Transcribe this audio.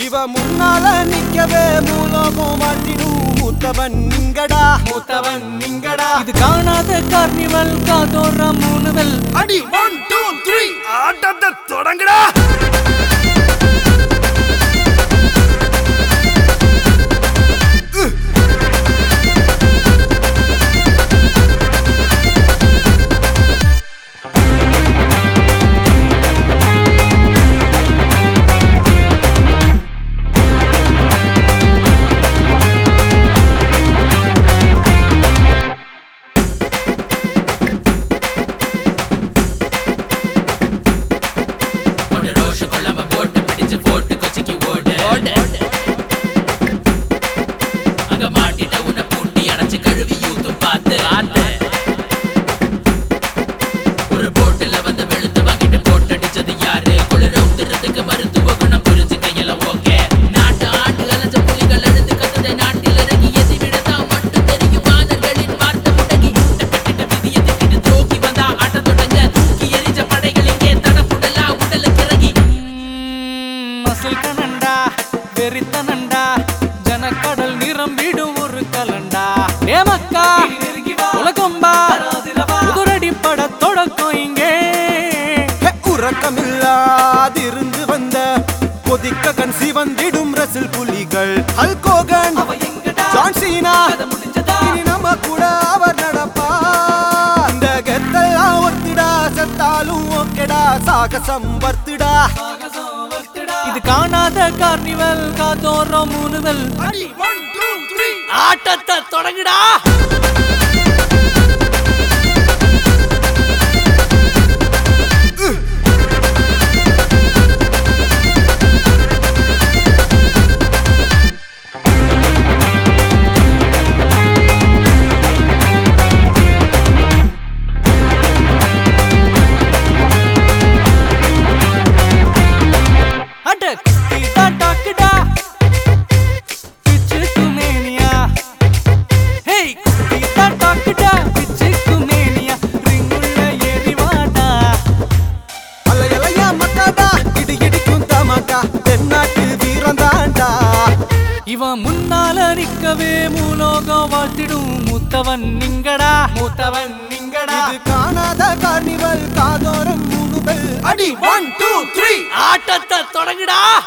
இவ முன்னால நிக்கவே மூலோகம் மாட்டிடும் மூத்தவன் நீங்கடா மூத்தவன் நீங்கடா இது காணாத கார்னிவல் காதோற மூணுவல் அடி ஒன் டூ த்ரீ ஆட்டத்தை தொடங்குடா ஒரு ரோஷ கொள்ளாம போட்டு பிடிச்சு போட்டு கொச்சிக்கு ஓடு அங்க மாட்டிட்ட உன்னை பூட்டி அடைச்சு கழுவி யூத்தும் பார்த்து பார்த்து ஒரு போட்டுல வந்து வெளுத்து வாங்கிட்டு போட்டு அடிச்சது யாரு குளிர உத்துறதுக்கு மருத்துவ குணம் புரிஞ்சு கையில ஓகே நாட்டு ஆண்டு அலைஞ்ச புலிகள் எழுந்து கத்துதை நாட்டில் இறங்கி எதி விடத்தான் மட்டும் தெரியும் மாதர்களின் வார்த்தை முடங்கி கட்டிட்ட விதியை திட்டிட்டு துரோகி வந்தா ஆட்ட தொடங்க தூக்கி எரிஞ்ச படைகள் இங்கே தடப்புடலா உடலுக்கு இறங்கி மசில் கனண்டா வெறித்தனண்டா ஜனக்கடல் நிரம்பிடும் ஒரு கலண்டா ஏமக்கா உலகம்பா குதிரடி பட தொடக்கம் இங்கே ஹே, உறக்கமில்லாதிருந்து வந்த கொதிக்க கண் சிவந்திடும் ரசில் புலிகள் ஹல்கோகன் ஜான்சீனா இனி நம்ம கூட அவர் நடப்பா இந்த கெத்தெல்லாம் ஒத்துடா செத்தாலும் ஓகேடா சாகசம் வர்த்துடா இது காணாத கார்னிவல் காதோற மூணுவல் ஆட்டத்தை தொடங்குடா அட குட்டிடா டாக்குடா பிச்சு குமேனியா ஹேய் குட்டிடா டாக்குடா பிச்சு குமேனியா ரிங்குள்ள எரிவாடா அலையலையா மக்காடா இடி இடிக்கும் தமாக்கா தென்னாட்டு வீரம் தாண்டா இவன் முன்னால நிக்கவே மூலோகம் வாழ்த்திடும் மூத்தவன் நீங்கடா மூத்தவன் நீங்கடா இது காணாத கார்னிவல் காதோரம் மூணு பெல் அடி ஒன் டூ த்ரீ ஆட்டத்தை தொடங்குடா